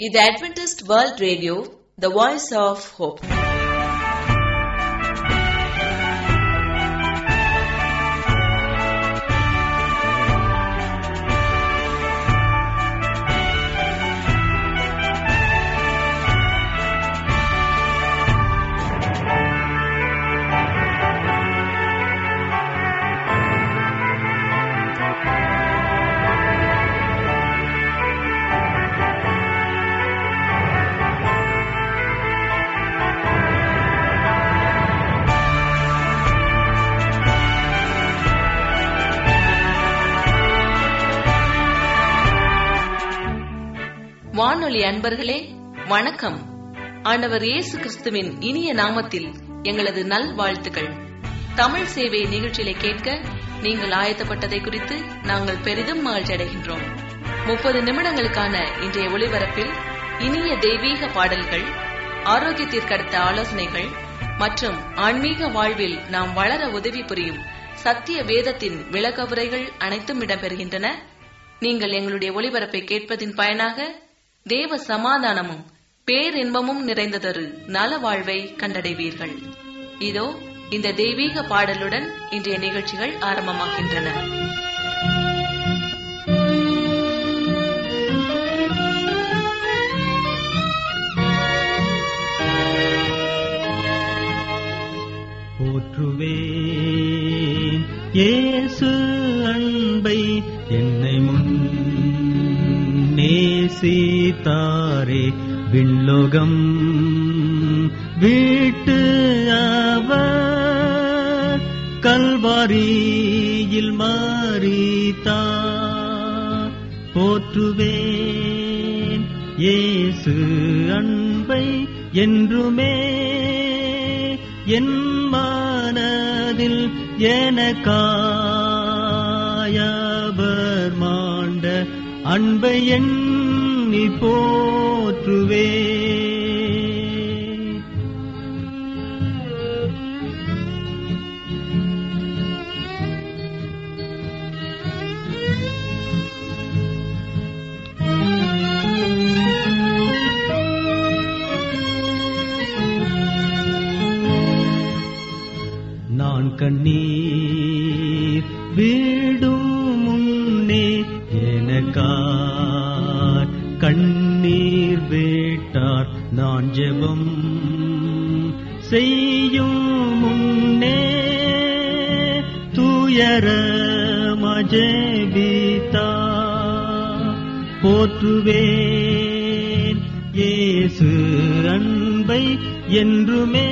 இது Adventist World Radio the Voice of Hope வானொலி அன்பர்களே வணக்கம் ஆண்டவர் இயேசு கிறிஸ்துவின் இனிய நாமத்தில் எங்களது நல் வாழ்த்துக்கள் தமிழ் சேவை நிகழ்ச்சியில கேட்க நீங்கள் ஆயத்தப்பட்டதை குறித்து நாங்கள் பெரிதும் மகிழ்ச்சி அடைகின்றோம் முப்பது நிமிடங்களுக்கான இன்றைய ஒளிபரப்பில் இனிய தெய்வீக பாடல்கள் ஆரோக்கியத்திற்கடுத்த ஆலோசனைகள் மற்றும் ஆன்மீக வாழ்வில் நாம் வளர உதவி புரியும் சத்திய வேதத்தின் விளக்கவுரைகள் அனைத்தும் இடம்பெறுகின்றன நீங்கள் எங்களுடைய ஒளிபரப்பை கேட்பதின் பயனாக தேவ சமாதானமும் பேரின்பமும் நிறைந்ததொரு நல வாழ்வை கண்டடைவீர்கள் இதோ இந்த தெய்வீக பாடலுடன் இன்றைய நிகழ்ச்சிகள் ஆரம்பமாகின்றன போற்றுவேன் இயேசு அன்பை என்னை முன் நேசித்தாரே விண்ணோகம் வீட்டு அவர் கல்வாரியில் மாறித்தார் போற்றுவேன் இயேசு அன்பை என்றுமே என் மனதில் எனக்காயவர் மாண்ட அன்பை எண்ணி போற்றுவே நான் கண்ணீர் வீடும் முன்னே எனக்கார் கண்ணீர் வேட்டார் நான் ஜெபம் செய்யும் முன்னே துயர மஜபிதா போற்றுவேன் இயேசு அன்பை என்றுமே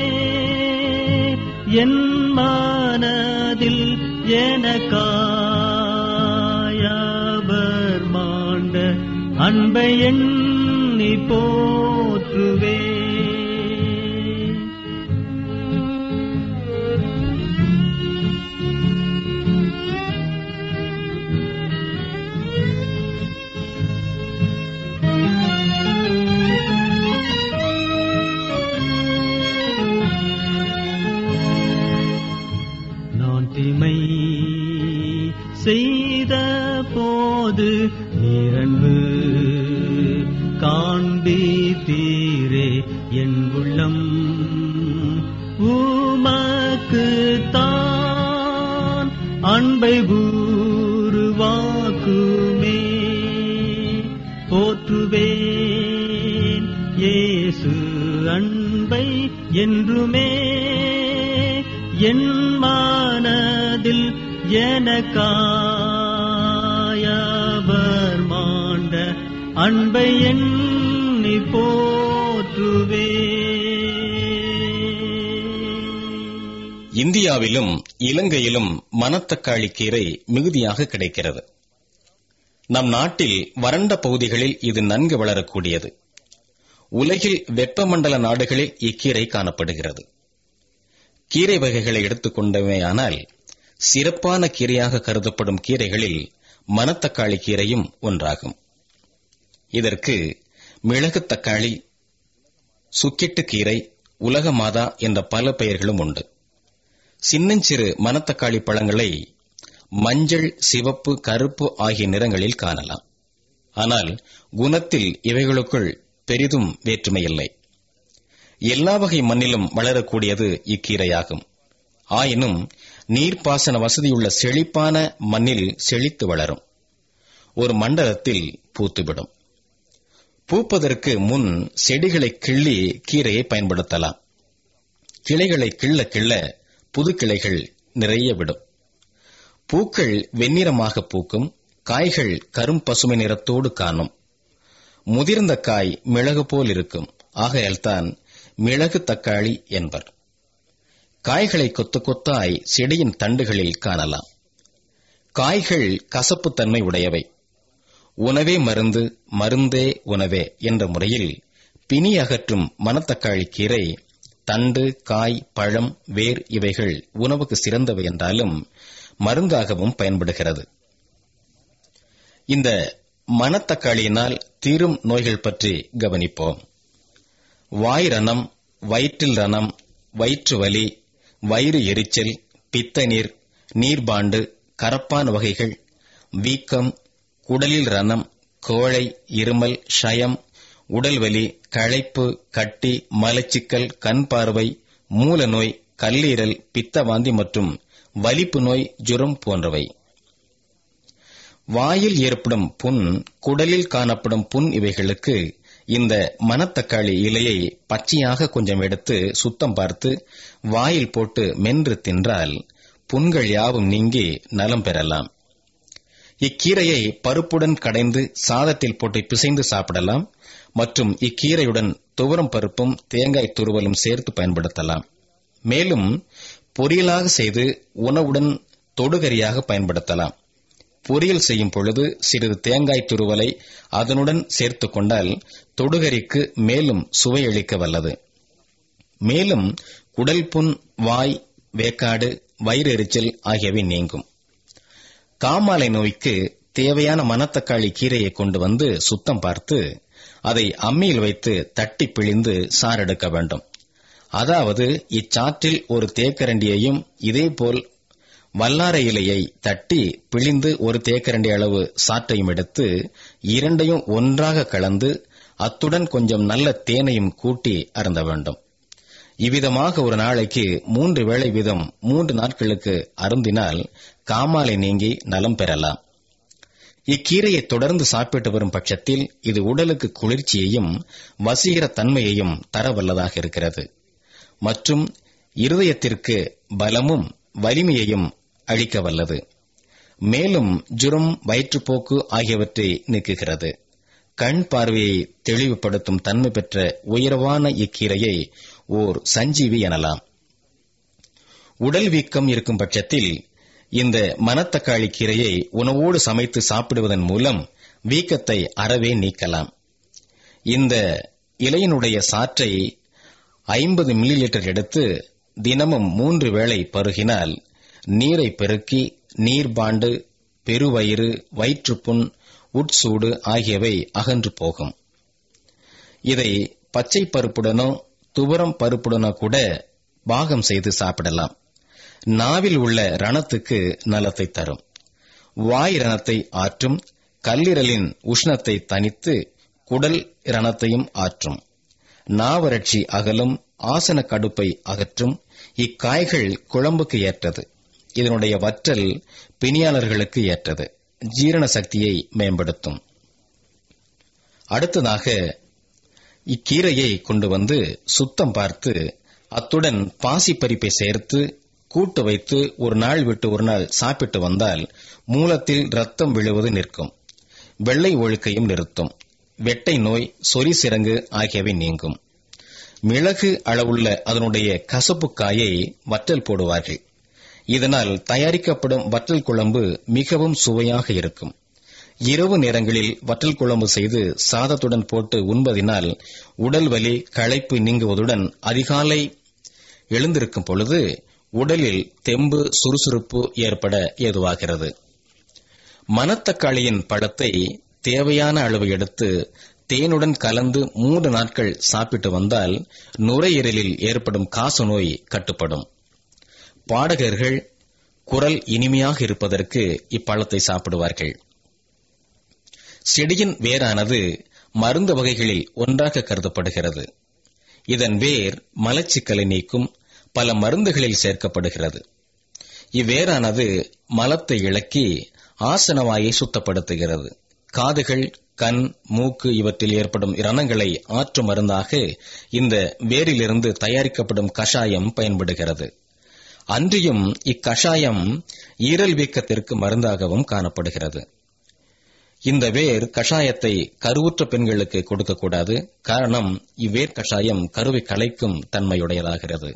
என் மனதில் எனக்காயவர் மாண்ட அன்பை எண்ணி போற்றுவே நான் தீமை செய்த போது நீரன்பு காண்பித்தீரே என் உள்ளம் உமக்கு தான் அன்பை உருவாக்குமே போற்றுவேன் இயேசு அன்பை என்றுமே என் மனதில் எனக்காயவர் மாண்ட அன்பை எண்ணி போற்றுவே இந்தியாவிலும் இலங்கையிலும் மணத்தக்காளி கீரை மிகுதியாக கிடைக்கிறது நம் நாட்டில் வறண்ட பகுதிகளில் இது நன்கு வளரக்கூடியது உலகில் வெப்பமண்டல நாடுகளில் இக்கீரை காணப்படுகிறது கீரை வகைகளை எடுத்துக்கொண்டமையானால் சிறப்பான கீரையாக கருதப்படும் கீரைகளில் மணத்தக்காளி கீரையும் ஒன்றாகும் இதற்கு மிளகு தக்காளி சுக்கிட்டு கீரை உலக மாதா என்ற பல பெயர்களும் உண்டு சின்னஞ்சிறு மணத்தக்காளி பழங்களை மஞ்சள் சிவப்பு கருப்பு ஆகிய நிறங்களில் காணலாம் ஆனால் குணத்தில் இவைகளுக்குள் பெரிதும் வேற்றுமையில்லை எல்லா வகை மண்ணிலும் வளரக்கூடியது இக்கீரையாகும் ஆயினும் நீர்ப்பாசன வசதியுள்ள செழிப்பான மண்ணில் செழித்து வளரும் ஒரு மண்டலத்தில் பூத்துவிடும் பூப்பதற்கு முன் செடிகளை கிள்ளி கீரையை பயன்படுத்தலாம் கிளைகளை கிள்ள கிள்ள புது கிளைகள் நிறைய விடும் பூக்கள் வெண்ணிறமாக பூக்கும் காய்கள் கரும் பசுமை நிறத்தோடு காணும் முதிர்ந்த காய் மிளகு போல் இருக்கும் ஆகையால்தான் மிளகு தக்காளி என்பர் காய்களை கொத்து கொத்தாய் செடியின் தண்டுகளில் காணலாம் காய்கள் கசப்புத்தன்மை உடையவை உணவே மருந்து மருந்தே உணவே என்ற முறையில் பிணி அகற்றும் மணத்தக்காளி கீரை தண்டு காய் பழம் வேர் இவைகள் உணவுக்கு சிறந்தவை என்றாலும் மருந்தாகவும் பயன்படுகிறது இந்த மணத்தக்காளியினால் தீரும் நோய்கள் பற்றி கவனிப்போம் வாய் ரணம் வயிற்றில் ரணம் வயிற்று வலி வயிறு எரிச்சல் பித்த நீர் நீர்பாண்டு கரப்பான் வகைகள் வீக்கம் குடலில் ரணம் கோழை இருமல் ஷயம் உடல்வலி களைப்பு கட்டி மலச்சிக்கல் கண் பார்வை மூல நோய் கல்லீரல் பித்தவாந்தி மற்றும் வலிப்பு நோய் ஜுரம் போன்றவை வாயில் ஏற்படும் புண் குடலில் காணப்படும் புண் இவைகளுக்கு இந்த மணத்தக்காளி இலையை பச்சையாக கொஞ்சம் எடுத்து சுத்தம் பார்த்து வாயில் போட்டு மென்று தின்றால் புண்கள் யாவும் நீங்கி நலம் பெறலாம் இக்கீரையை பருப்புடன் கடைந்து சாதத்தில் போட்டு பிசைந்து சாப்பிடலாம் மற்றும் இக்கீரையுடன் துவரம் பருப்பும் தேங்காய் துருவலும் சேர்த்து பயன்படுத்தலாம் மேலும் பொரியலாக செய்து உணவுடன் தொடுகரியாக பயன்படுத்தலாம் பொரியல் செய்யும் பொழுது சிறிது தேங்காய் துருவலை அதனுடன் சேர்த்து கொண்டால் தொடுகரிக்கு மேலும் சுவையளிக்க வல்லது மேலும் குடல் புண் வாய் வேக்காடு வயிறு எரிச்சல் ஆகியவை நீங்கும் காமாலை நோய்க்கு தேவையான மணத்தக்காளி கீரையை கொண்டு வந்து சுத்தம் பார்த்து அதை அம்மியில் வைத்து தட்டி பிழிந்து சாரெடுக்க வேண்டும் அதாவது இச்சாற்றில் ஒரு தேக்கரண்டியையும் இதேபோல் வல்லாரை இலையை தட்டி பிழிந்து ஒரு தேக்கரண்டி அளவு சாற்றையும் எடுத்து இரண்டையும் ஒன்றாக கலந்து அத்துடன் கொஞ்சம் நல்ல தேனையும் கூட்டி அருந்த வேண்டும் இவ்விதமாக ஒரு நாளைக்கு மூன்று வேளை வீதம் மூன்று நாட்களுக்கு அருந்தினால் காமாலை நீங்கி நலம் பெறலாம் இக்கீரையை தொடர்ந்து சாப்பிட்டு வரும் பட்சத்தில் இது உடலுக்கு குளிர்ச்சியையும் வசீகர தன்மையையும் தர வல்லதாக இருக்கிறது மற்றும் இருதயத்திற்கு பலமும் வலிமையையும் அளிக்க வல்லது மேலும் ஜுரம் வயிற்றுப்போக்கு ஆகியவற்றை நீக்குகிறது கண் பார்வையை தெளிவுபடுத்தும் தன்மை பெற்ற உயர்வான இக்கீரையை ஓர் சஞ்சீவி எனலாம் உடல் வீக்கம் இருக்கும் பட்சத்தில் இந்த மணத்தக்காளி கீரையை உணவோடு சமைத்து சாப்பிடுவதன் மூலம் வீக்கத்தை அறவே நீக்கலாம் இந்த இலையினுடைய சாற்றை ஐம்பது மில்லி லிட்டர் எடுத்து தினமும் மூன்று வேளை பருகினால் நீரை பெருக்கி நீர்பாண்டு பெருவயிறு வயிற்றுப்புண் உட்சூடு ஆகியவை அகன்று போகும் இதை பச்சை பருப்புடனோ துவரம் பருப்புடனோ கூட பாகம் செய்து சாப்பிடலாம் நாவில் உள்ள ரணத்துக்கு நலத்தை தரும் வாய் ரணத்தை ஆற்றும் கல்லீரலின் உஷ்ணத்தை தனித்து குடல் ரணத்தையும் ஆற்றும் நாவறட்சி அகலும் ஆசன கடுப்பை அகற்றும் இக்காய்கள் குழம்புக்கு ஏற்றது இதனுடைய வற்றல் பிணியாளர்களுக்கு ஏற்றது ஜீரண சக்தியை மேம்படுத்தும் அடுத்ததாக இக்கீரையை கொண்டு வந்து சுத்தம் பார்த்து அத்துடன் பாசிப்பறிப்பை சேர்த்து கூட்டு வைத்து ஒரு நாள் விட்டு ஒரு நாள் சாப்பிட்டு வந்தால் மூலத்தில் ரத்தம் விழுவது நிற்கும் வெள்ளை ஒழுக்கையும் நிறுத்தும் வெட்டை நோய் சொறி சிறங்கு ஆகியவை நீங்கும் மிளகு அளவுள்ள அதனுடைய கசப்பு காயை வற்றல் போடுவார்கள் இதனால் தயாரிக்கப்படும் வற்றல் குழம்பு மிகவும் சுவையாக இருக்கும் இரவு நேரங்களில் வற்றல் குழம்பு செய்து சாதத்துடன் போட்டு உண்பதினால் உடல் வலி களைப்பு நீங்குவதுடன் அதிகாலை எழுந்திருக்கும் பொழுது உடலில் தெம்பு சுறுசுறுப்பு ஏற்பட ஏதுவாகிறது மணத்தக்காளியின் பழத்தை தேவையான அளவு எடுத்து தேனுடன் கலந்து மூன்று நாட்கள் சாப்பிட்டு வந்தால் நுரையீரலில் ஏற்படும் காச நோய் கட்டுப்படும் பாடகர்கள் குரல் இனிமையாக இருப்பதற்கு இப்பழத்தை சாப்பிடுவார்கள் செடியின் வேரானது மருந்து வகைகளில் ஒன்றாக கருதப்படுகிறது இதன் வேர் மலச்சிக்கலை நீக்கும் பல மருந்துகளில் சேர்க்கப்படுகிறது இவ்வேரானது மலத்தை இழக்கி ஆசனவாயை சுத்தப்படுத்துகிறது காதுகள் கண் மூக்கு இவற்றில் ஏற்படும் இரணங்களை ஆற்று மருந்தாக இந்த வேரிலிருந்து தயாரிக்கப்படும் கஷாயம் பயன்படுகிறது அன்றியும் இக்கஷாயம் ஈரல் வீக்கத்திற்கு மருந்தாகவும் காணப்படுகிறது இந்த வேர் கஷாயத்தை கருவுற்ற பெண்களுக்கு கொடுக்கக்கூடாது காரணம் இவ்வேர் கஷாயம் கருவை கலைக்கும் தன்மையுடையதாகிறது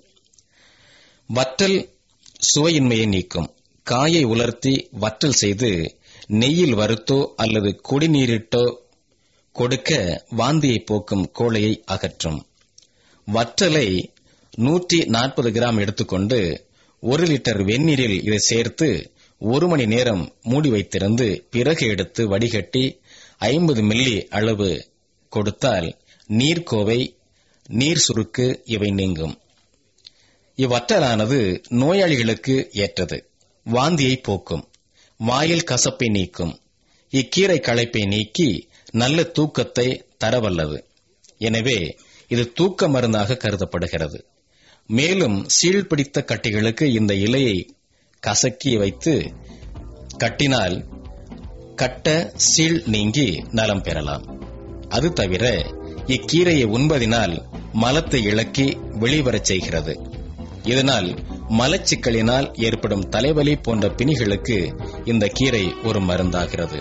வற்றல் சுவையின்மையை நீக்கும் காயை உலர்த்தி வற்றல் செய்து நெய்யில் வறுத்தோ அல்லது குடிநீரிட்டோ கொடுக்க வாந்தியை போக்கும் கோழையை அகற்றும் வற்றலை நூற்றி நாற்பது கிராம் எடுத்துக்கொண்டு ஒரு லிட்டர் வெந்நீரில் இதை சேர்த்து ஒரு மணி நேரம் மூடி வைத்திருந்து பிறகு எடுத்து வடிகட்டி ஐம்பது மில்லி அளவு கொடுத்தால் நீர்க்கோவை நீர் சுருக்கு இவை நீங்கும் இவ்வற்றலானது நோயாளிகளுக்கு ஏற்றது வாந்தியை போக்கும் வாயில் கசப்பை நீக்கும் இக்கீரை களைப்பை நீக்கி நல்ல தூக்கத்தை தரவல்லது எனவே இது தூக்க மருந்தாக கருதப்படுகிறது மேலும் சீழ் பிடித்த கட்டிகளுக்கு இந்த இலையை கசக்கி வைத்து கட்டினால் கட்ட சீழ் நீங்கி நலம் பெறலாம் அது தவிர இக்கீரையை உண்பதினால் மலத்தை இழக்கி வெளிவரச் செய்கிறது இதனால் மலச்சிக்கலினால் ஏற்படும் தலைவலி போன்ற பிணிகளுக்கு இந்த கீரை ஒரு மருந்தாகிறது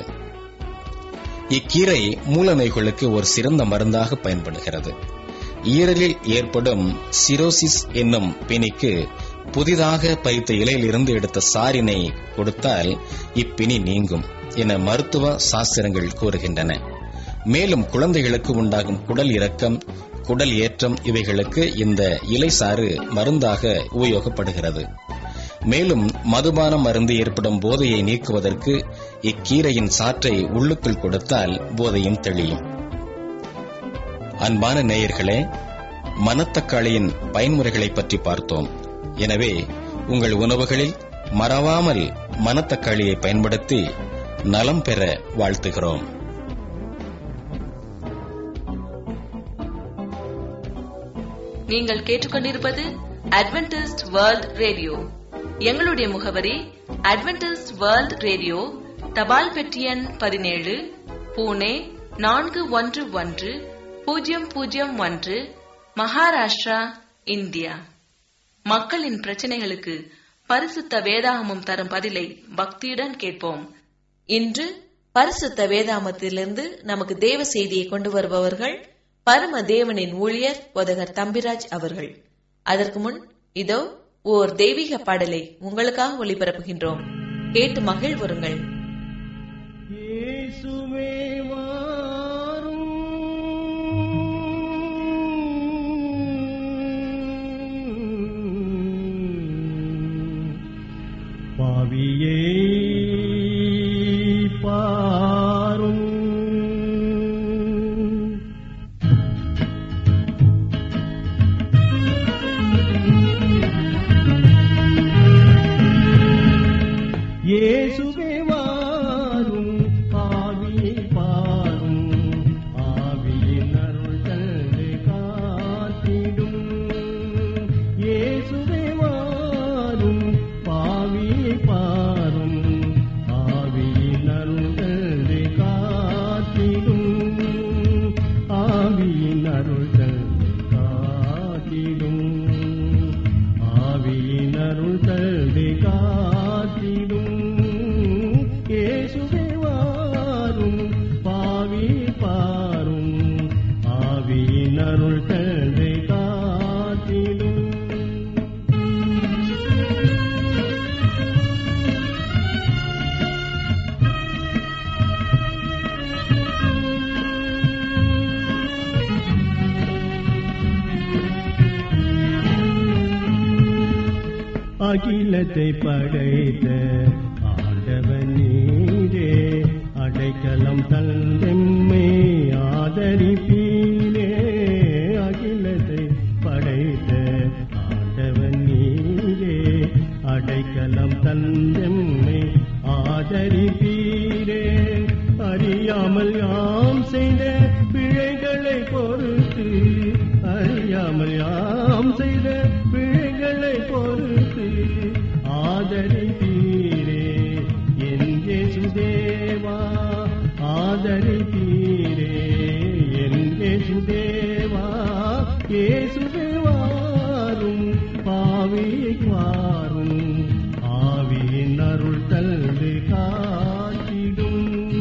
இக்கீரை மூல நோய்களுக்கு ஒரு சிறந்த மருந்தாக பயன்படுகிறது ஈரலில் ஏற்படும் சிரோசிஸ் என்னும் பிணிக்கு புதிதாக பறித்த இலையிலிருந்து எடுத்த சாரினை கொடுத்தால் இப்பிணி நீங்கும் என மருத்துவ சாஸ்திரங்கள் கூறுகின்றன மேலும் குழந்தைகளுக்கு உண்டாகும் குடல் இறக்கம் குடல் ஏற்றம் இவைகளுக்கு இந்த இலை சாறு மருந்தாக உபயோகப்படுகிறது மேலும் மதுபான மருந்து ஏற்படும் போதையை நீக்குவதற்கு இக்கீரையின் சாற்றை உள்ளுக்குள் கொடுத்தால் போதையும் தெளியும் அன்பான நேயர்களே மணத்தக்காளியின் பயன்முறைகளை பற்றி பார்த்தோம் எனவே உங்கள் உணவுகளில் மறவாமல் மணத்தக்காளியை பயன்படுத்தி நலம் பெற வாழ்த்துகிறோம் நீங்கள் கேட்டுக்கொண்டிருப்பது அட்வென்டிஸ்ட் வேர்ல்ட் ரேடியோ எங்களுடைய முகவரி அட்வென்டிஸ்ட் வேர்ல்ட் ரேடியோ தபால் பெட்டி எண் பதினேழு பூனே நான்கு ஒன்று ஒன்று பூஜ்ஜியம் பூஜ்ஜியம் ஒன்று மகாராஷ்டிரா இந்தியா மக்களின் பிரச்சனைகளுக்கு பரிசுத்த வேதாகமம் தரும் பதிலை பக்தியுடன் கேட்போம் இன்று பரிசுத்த வேதாகமத்திலிருந்து நமக்கு தேவ செய்தியை கொண்டு வருபவர்கள் பரம தேவனின் ஊழியர் போதகர் தம்பிராஜ் அவர்கள் அதற்கு முன் இதோ ஓர் தெய்வீக பாடலை உங்களுக்காக ஒளிபரப்புகின்றோம் கேட்டு மகிழ்வுறுங்கள் இயேசுவே வாரும் பாவியே பாரும் இயேசுவே வாரும் ஆவியை பாரும் ஆவியின் அருள் தந்து காத்திடும் இயேசுவே வாரும் பாவியை பாரும் ஆவியின் அருள் தந்து காத்திடும் ஆவியின் அருள் தந்து காத்திடும் ஆவியின் அருள் தந்தை காத்திடும் இயேசுவே வாரும் பாவி பாரும் ஆவியின் அருள் தந்தை காத்திடும் அகிலத்தை படைத்த ஆண்டவன் நீரே அடைக்கலம் தந்தெம்மை ஆதரிப்பீரே அகிலத்தை படைத்த ஆண்டவன் நீரே அடைக்கலம் தந்தெம்மை ஆதரிப்பீரே அறியாமல் யாம் செய்த பிழை அறியாமல் யாம் செய்த பிழைகளை பொறுத்து ஆதரித்தீரே என் இயேசுதேவா ஆதரித்தீரே என் இயேசுதேவா இயேசுதேவாரும் பாவியை வாரும் ஆவியின் அருள் தந்து காத்திடும்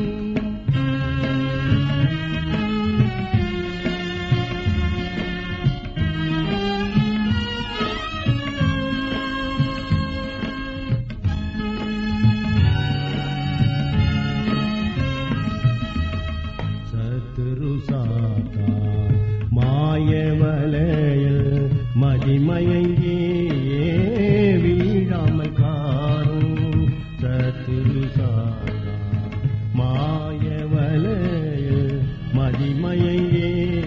சத்துரு சாத்தா மாயவலையில் மதிமயங்கே வீழாமல் காரும் சத்துரு சாத்தா மாயவலையில் மதிமயங்கே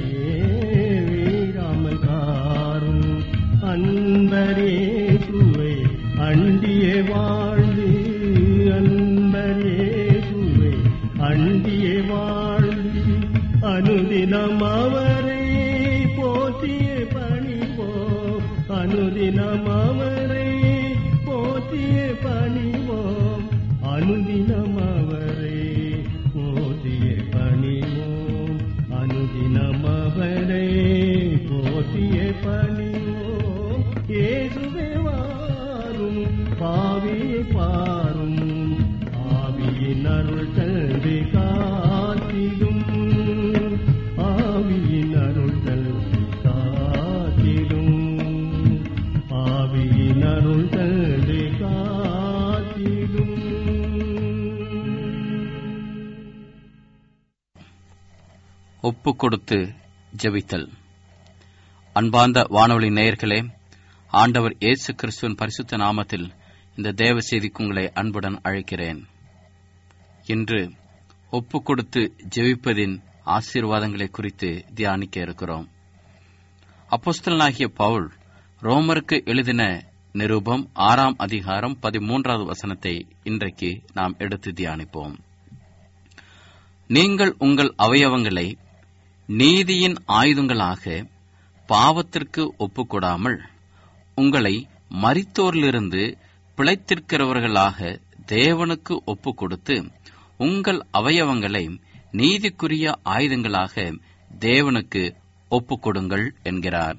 வீழாமல் காரும் அன்பரே சுவை அண்டியே வாழ்ந்து அன்பரே சுவை அண்டியே வாழ்ந்து அனுதினம் அவரை போற்றிய பணிவோம் அனுதினம் அவரை போற்றிய பணிவோம் அனுதினம் அவரை போற்றிய பணிவோம் அனுதினம் அவரை போற்றிய பணிவோம் இயேசுவே வாரும் பாவியை பாரும் ஆவியின் அருள் தந்து காத்திடும் ஆவியின் அருள் தந்து காத்திடும் ஆவியின் அருள் தந்து காத்திடும் ஒப்பு கொடுத்து ஜெபித்தல் அன்பார்ந்த வானொலி நேயர்களே ஆண்டவர் இயேசு கிறிஸ்துவின் பரிசுத்த நாமத்தில் இந்த தேவ செய்திக்கு உங்களை அன்புடன் அழைக்கிறேன் இன்று ஒப்பு கொடுத்து ஜெபிப்பதின் ஆசீர்வாதங்களை குறித்து தியானிக்க இருக்கிறோம் அப்போஸ்தலனாகிய பவுல் ரோமருக்கு எழுதின நிருபம் ஆறாம் அதிகாரம் பதிமூன்றாவது வசனத்தை இன்றைக்கு நாம் எடுத்து தியானிப்போம் நீங்கள் உங்கள் அவயவங்களை நீதியின் ஆயுதங்களாக பாவத்திற்கு ஒப்புக்கொடாமல் உங்களை மரித்தோரிலிருந்து பிழைத்திருக்கிறவர்களாக தேவனுக்கு ஒப்புக் கொடுத்து உங்கள் அவயவங்களை நீதிக்குரிய ஆயுதங்களாக தேவனுக்கு ஒப்புக்கொடுங்கள் என்கிறார்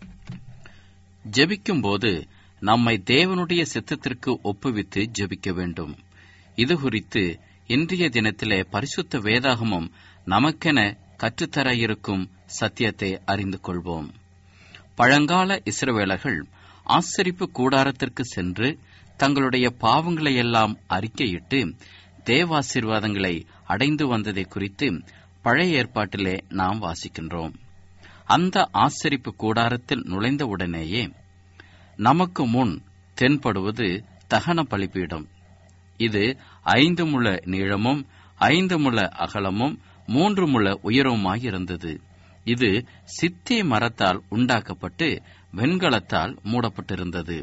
ஜெபிக்கும்போது நம்மை தேவனுடைய சித்தத்திற்கு ஒப்புவித்து ஜெபிக்க வேண்டும் இது குறித்து இன்றைய தினத்திலே பரிசுத்த வேதாகமும் நமக்கென கற்றுத்தர இருக்கும் சத்தியத்தை அறிந்து கொள்வோம் பழங்கால இஸ்ரவேலர்கள் ஆசரிப்பு கூடாரத்திற்கு சென்று தங்களுடைய பாவங்களையெல்லாம் அறிக்கையிட்டு தேவாசீர்வாதங்களை அடைந்து வந்ததை குறித்து பழைய ஏற்பாட்டிலே நாம் வாசிக்கின்றோம் அந்த ஆசரிப்பு கூடாரத்தில் நுழைந்தவுடனேயே நமக்கு முன் தென்படுவது தகன பலிபீடம் இது ஐந்து முழ நீளமும் ஐந்து முழ அகலமும் மூன்று முழ உயரவுமாயிருந்தது இது சித்தி மரத்தால் உண்டாக்கப்பட்டு வெண்கலத்தால் மூடப்பட்டிருந்தது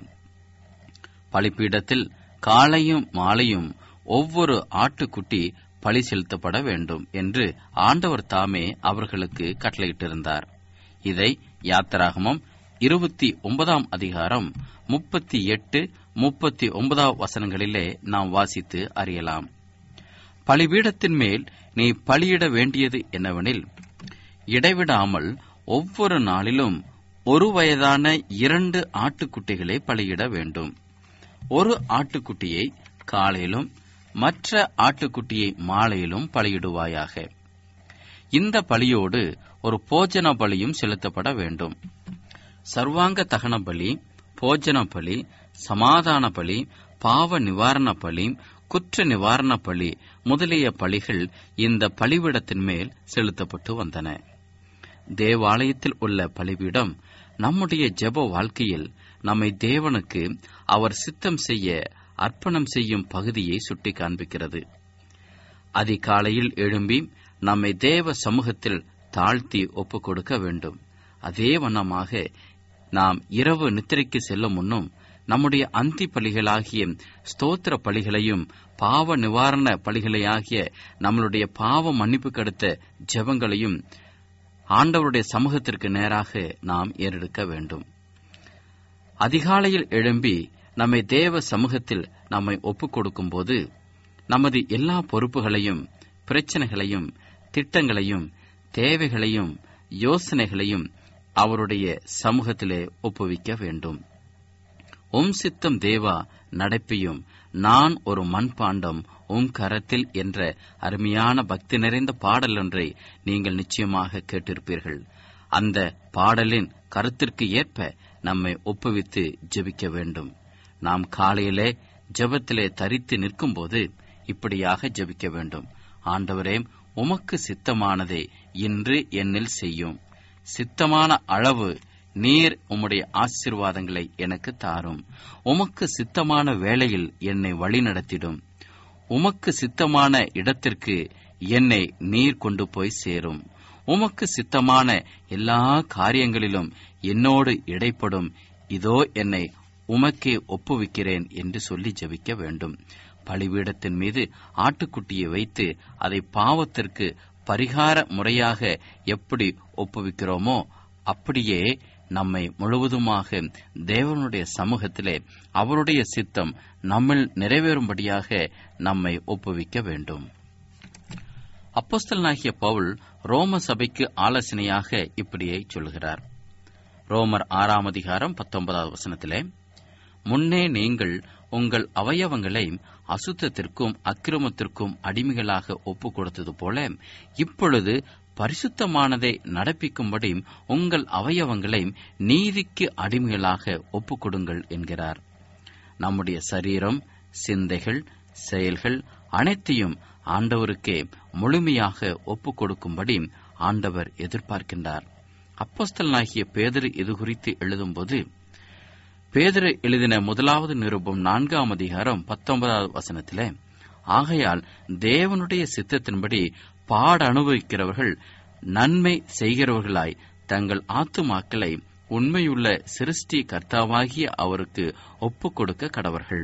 பலிபீடத்தில் காலையும் மாலையும் ஒவ்வொரு ஆட்டுக்குட்டி பலி செலுத்தப்பட வேண்டும் என்று ஆண்டவர் தாமே அவர்களுக்கு கட்டளையிட்டிருந்தார் இதை யாத்திராகமம் இருபத்தி ஒன்பதாம் அதிகாரம் முப்பத்தி எட்டு முப்பத்தி ஒன்பதாம் வசனங்களிலே நாம் வாசித்து அறியலாம் பலிபீடத்தின் மேல் நீ பலியிட வேண்டியது என்னவெனில் இடைவிடாமல் ஒவ்வொரு நாளிலும் ஒரு வயதான இரண்டு ஆட்டுக்குட்டிகளை பலியிட வேண்டும் ஒரு ஆட்டுக்குட்டியை காலையிலும் மற்ற ஆட்டுக்குட்டியை மாலையிலும் பலியிடுவாயாக இந்த பலியோடு ஒரு போஜன பலியும் செலுத்தப்பட வேண்டும் சர்வாங்க தகன பலி போஜன பலி சமாதான பலி பாவ நிவாரண பலி குற்ற நிவாரண பலி முதலிய பலிகள் இந்த பலிபீடத்தின் மேல் செலுத்தப்பட்டு வந்தன தேவாலயத்தில் உள்ள பலிபீடம் நம்முடைய ஜெப வாழ்க்கையில் நம்மை தேவனுக்கு அவர் சித்தம் செய்ய அர்ப்பணம் செய்யும் பகுதியை சுட்டி காண்பிக்கிறது அதிகாலையில் எழும்பி நம்மை தேவ சமூகத்தில் தாழ்த்தி ஒப்புக் கொடுக்க வேண்டும் அதே வண்ணமாக நாம் இரவு நித்திரைக்கு செல்லும் முன்னும் நம்முடைய அந்தி பலிகளாகிய ஸ்தோத்திர பலிகளையும் பாவ நிவாரண பலிகளையாகிய நம்மளுடைய பாவ மன்னிப்பு கடுத்த ஜெபங்களையும் ஆண்டவருடைய சமூகத்திற்கு நேராக நாம் ஏறெடுக்க வேண்டும் அதிகாலையில் எழும்பி நம்மை தேவ சமூகத்தில் நம்மை ஒப்புக் கொடுக்கும்போது நமது எல்லா பொறுப்புகளையும் பிரச்சனைகளையும் திட்டங்களையும் தேவைகளையும் யோசனைகளையும் அவருடைய சமூகத்திலே ஒப்புவிக்க வேண்டும் உம் சித்தம் தேவா நடப்பியும் நான் ஒரு மண்பாண்டம் உம் கரத்தில் என்ற அருமையான பக்தி நிறைந்த பாடல் ஒன்றை நீங்கள் நிச்சயமாக கேட்டிருப்பீர்கள் அந்த பாடலின் கருத்திற்கு ஏற்ப நம்மை ஒப்புவித்து ஜெபிக்க வேண்டும் நாம் காலையிலே ஜெபத்திலே தரித்து நிற்கும்போது இப்படியாக ஜெபிக்க வேண்டும் ஆண்டவரே உமக்கு சித்தமானதை இன்று என்னில் செய்யும் சித்தமான அளவு நீர் உம்முடைய ஆசீர்வாதங்களை எனக்கு தாரும் உமக்கு சித்தமான வேளையில் என்னை வழிநடத்திடும் உமக்கு சித்தமான இடத்திற்கு என்னை நீர் கொண்டு போய் சேரும் உமக்கு சித்தமான எல்லா காரியங்களிலும் என்னோடு இடைப்படும் இதோ என்னை உமக்கே ஒப்புவிக்கிறேன் என்று சொல்லி ஜெபிக்க வேண்டும் பலிபீடத்தின் மீது ஆட்டுக்குட்டியை வைத்து அதை பாவத்திற்கு பரிகார முறையாக எப்படி ஒப்புவிக்கிறோமோ அப்படியே நம்மை முழுவதுமாக தேவனுடைய சமூகத்திலே அவருடைய சித்தம் நம்மில் நிறைவேறும்படியாக நம்மை ஒப்புவிக்க வேண்டும் அப்போஸ்தலனாகிய பவுல் ரோம சபைக்கு ஆலோசனையாக இப்படியே சொல்கிறார் ரோமர் ஆறாம் அதிகாரம் பத்தொன்பதாவது வசனத்திலே முன்னே நீங்கள் உங்கள் அவயவங்களை அசுத்தத்திற்கும் அக்கிரமத்திற்கும் அடிமைகளாக ஒப்புக் கொடுத்தது போல இப்பொழுது பரிசுத்தமானதை நடப்பிக்கும்படி உங்கள் அவயவங்களை நீதிக்கு அடிமைகளாக ஒப்புக் கொடுங்கள் என்கிறார் நம்முடைய சரீரம் சிந்தைகள் செயல்கள் அனைத்தையும் ஆண்டவருக்கே முழுமையாக ஒப்புக் கொடுக்கும்படி ஆண்டவர் எதிர்பார்க்கின்றார் அப்போஸ்தலனாகிய பேதரு இது குறித்து எழுதும்போது பேதரு எழுதின முதலாவது நிருபம் நான்காம் அதிகாரம் பத்தொன்பதாவது வசனத்திலே ஆகையால் தேவனுடைய சித்தத்தின்படி பாட அனுபவிக்கிறவர்கள் நன்மை செய்கிறவர்களாய் தங்கள் ஆத்துமாக்களை உண்மையுள்ள சிருஷ்டி கர்த்தாவாகிய அவருக்கு ஒப்புக் கொடுக்க கடவர்கள்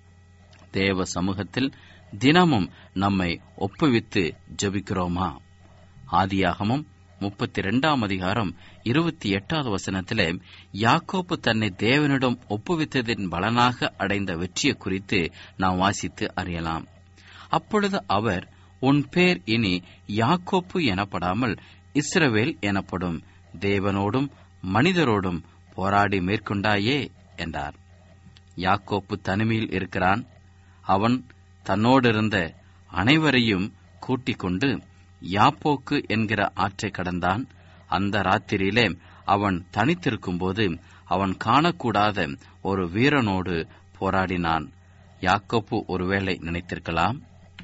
தேவ சமூகத்தில் தினமும் நம்மை ஒப்புவித்து ஜெபிக்கிறோமா ஆதியாகமும் முப்பத்தி இரண்டாம் அதிகாரம் இருபத்தி எட்டாவது வசனத்திலே யாக்கோப்பு தன்னை தேவனிடம் ஒப்புவித்ததின் பலனாக அடைந்த வெற்றியை குறித்து நாம் வாசித்து அறியலாம் அப்பொழுது அவர் உன் பேர் இனி யாக்கோப்பு எனப்படாமல் இஸ்ரவேல் எனப்படும் தேவனோடும் மனிதரோடும் போராடி மேற்கொண்டாயே என்றார் யாக்கோப்பு தனிமையில் இருக்கிறான் அவன் தன்னோடிருந்த அனைவரையும் கூட்டிக் கொண்டு யாப்போக்கு என்கிற ஆற்றை கடந்தான் அந்த ராத்திரியிலே அவன் தனித்திருக்கும்போது அவன் காணக்கூடாத ஒரு வீரனோடு போராடினான் யாக்கோப்பு ஒருவேளை நினைத்திருக்கலாம்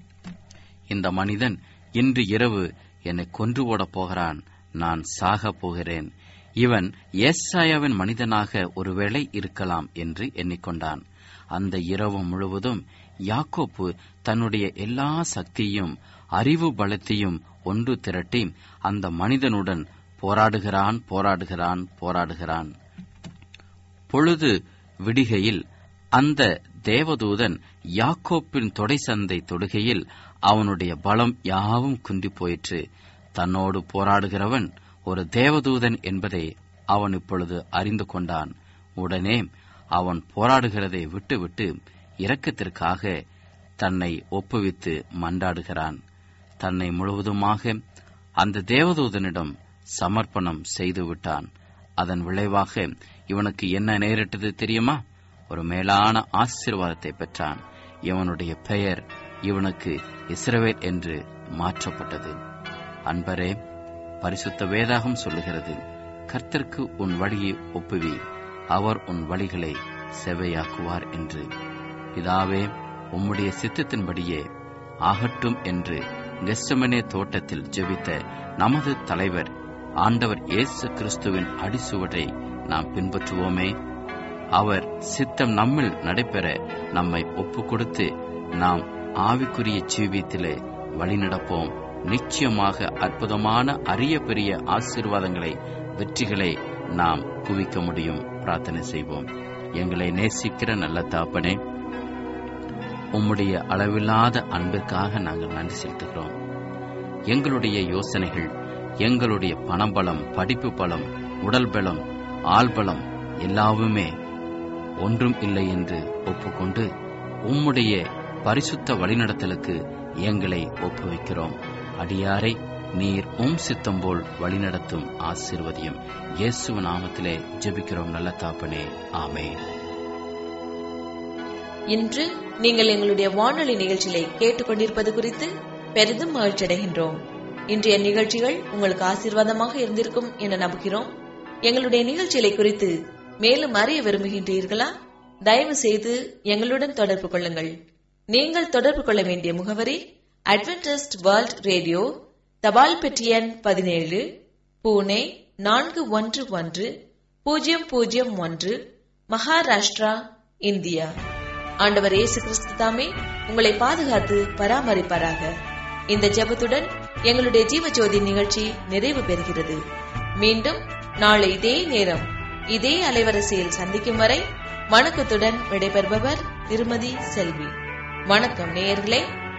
இந்த மனிதன் இன்று இரவு என்னை கொன்று போடப் போகிறான் நான் சாகப் போகிறேன் இவன் ஏசாயாவின் மனிதனாக ஒருவேளை இருக்கலாம் என்று எண்ணிக்கொண்டான் அந்த இரவு முழுவதும் யாக்கோப்பு தன்னுடைய எல்லா சக்தியும் அறிவு பலத்தையும் ஒன்று திரட்டி அந்த மனிதனுடன் போராடுகிறான் போராடுகிறான் போராடுகிறான் பொழுது விடிகையில் அந்த தேவதூதன் யாக்கோப்பின் தொடை சந்தை தொடுகையில் அவனுடைய பலம் யாவும் குன்றி போயிற்று தன்னோடு போராடுகிறவன் ஒரு தேவதூதன் என்பதை அவன் இப்பொழுது அறிந்து கொண்டான் உடனே அவன் போராடுகிறதை விட்டுவிட்டு இரக்கத்திற்காக தன்னை ஒப்புவித்து மன்றாடுகிறான் தன்னை முழுவதுமாக அந்த தேவதூதனிடம் சமர்ப்பணம் செய்து விட்டான் அதன் விளைவாக இவனுக்கு என்ன நேரிட்டது தெரியுமா ஒரு மேலான ஆசீர்வாதத்தை பெற்றான் இவனுடைய பெயர் இவனுக்கு இஸ்ரவேல் என்று மாற்றப்பட்டது அன்பரே பரிசுத்த வேதாகம் சொல்லுகிறது கர்த்தருக்கு உன் வழியை ஒப்புவி அவர் உன் வழிகளை செவையாக்குவார் என்று பிதாவே உம்முடைய சித்தத்தின்படியே ஆகட்டும் என்று கெஸ்டமனே தோட்டத்தில் ஜெபித்த நமது தலைவர் ஆண்டவர் இயேசு கிறிஸ்துவின் அடிசுவடை நாம் பின்பற்றுவோமே அவர் சித்தம் நம்மில் நடைபெற நம்மை ஒப்பு கொடுத்து நாம் ஆவிக்குரிய ஜீவியத்திலே வழிநடப்போம் நிச்சயமாக அற்புதமான அரிய பெரிய ஆசீர்வாதங்களை வெற்றிகளை நாம் குவிக்க முடியும் பிரார்த்தனை செய்வோம் எங்களை நேசிக்கிற நல்ல தாப்பனே உம்முடைய அளவில்லாத அன்பிற்காக நாங்கள் நன்றி செலுத்துகிறோம் எங்களுடைய யோசனைகள் எங்களுடைய பணபலம் படிப்பு பலம் உடல் பலம் ஆள்பலம் எல்லாவுமே ஒன்றும் இல்லை என்று ஒப்புக்கொண்டு உம்முடைய பரிசுத்த வழிநடத்தலுக்கு எங்களை ஒப்புவிக்கிறோம் அடியாரை நீர் உம் சித்தம் போல் வழிநடத்தும் ஆசீர்வதியும் இயேசு நாமத்திலே ஜெபிக்கிறோம் நல்ல தாப்பனே ஆமென் இன்று நீங்கள் எங்களுடைய வானொலி நிகழ்ச்சிகளை கேட்டுக்கொண்டிருப்பது குறித்து பெரிதும் மகிழ்ச்சி அடைகின்றோம் இன்றைய நிகழ்ச்சிகள் உங்களுக்கு ஆசீர்வாதமாக இருந்திருக்கும் என நம்புகிறோம் எங்களுடைய நிகழ்ச்சிகளை குறித்து மேலும் அறிய விரும்புகின்றீர்களா தயவு செய்து எங்களுடன் தொடர்பு கொள்ளுங்கள் நீங்கள் தொடர்பு கொள்ள வேண்டிய முகவரி அட்வென்டிஸ்ட் வேர்ல்ட் ரேடியோ தபால் பெட்டி எண் பதினேழு பூனே நான்கு ஒன்று ஒன்று பூஜ்ஜியம் பூஜ்ஜியம் ஒன்று மகாராஷ்டிரா இந்தியா ஆண்டவர் இயேசு கிறிஸ்து தாமே உங்களை பாதுகாத்து பராமரிப்பாராக இந்த ஜெபத்துடன் எங்களுடைய ஜீவஜோதி நிகழ்ச்சி நிறைவு பெறுகிறது மீண்டும் நாளை இதே நேரம் இதே அலைவரிசையில் சந்திக்கும் வரை வணக்கத்துடன் விடைபெறுபவர் திருமதி செல்வி வணக்கம் நேயர்களே